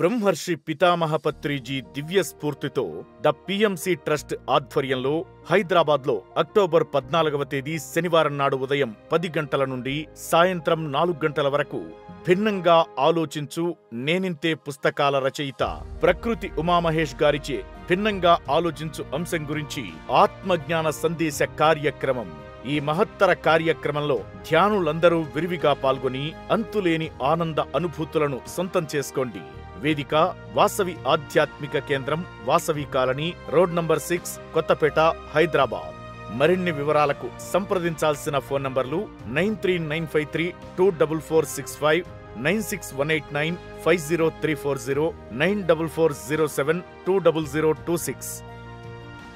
బ్రహ్మర్షి పితామహపత్రిజీ దివ్య స్ఫూర్తితో the PMC trust ఆధ్వర్యంలో హైదరాబాద్లో అక్టోబర్ పద్నాలుగవ తేదీ శనివారం నాడు ఉదయం పది గంటల నుండి సాయంత్రం నాలుగు గంటల వరకు భిన్నంగా ఆలోచించు నేనింతే పుస్తకాల రచయిత ప్రకృతి ఉమామహేష్ గారిచే భిన్నంగా ఆలోచించు అంశం గురించి ఆత్మజ్ఞాన సందేశ కార్యక్రమం ఈ మహత్తర కార్యక్రమంలో ధ్యానులందరూ విరివిగా పాల్గొని అంతులేని ఆనంద అనుభూతులను సొంతం చేసుకోండి వేదిక వాసవి ఆధ్యాత్మిక కేంద్రం Vasavi colony road number six Kothapet Hyderabad మరిన్ని వివరాలకు సంప్రదించాల్సిన ఫోన్ నంబర్లు nine three nine five three two double four six five nine six one eight nine five zero three four zero nine double four zero seven two double zero two six